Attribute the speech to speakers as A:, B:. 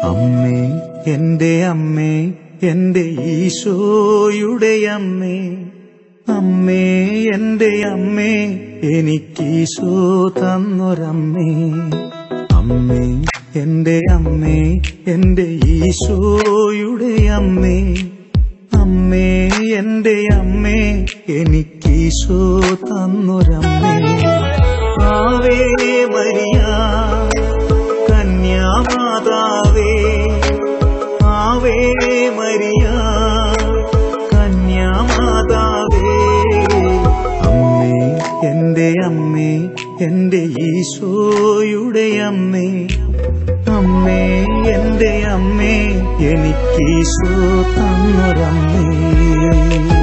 A: അമ്മേ എന്റെ അമ്മേ എന്റെ ഈശോയുടെ അമ്മേ അമ്മേ എന്റെ അമ്മേ എനിക്കീശോ തന്നൊരമ്മേ അമ്മേ എന്റെ അമ്മേ എന്റെ ഈശോയുടെ അമ്മേ അമ്മേ എന്റെ അമ്മേ എനിക്കീശോ തന്നൊരമ്മേ ആവേ മരിയ കന്യാമാതാവേ ആവേ മരിയ കന്യാമാതാവേ അമ്മേ എന്റെ അമ്മേ എന്റെ ഈശോയുടെ അമ്മേ അമ്മേ എന്റെ അമ്മേ എനിക്കീശോ തന്നൊരമ്മേ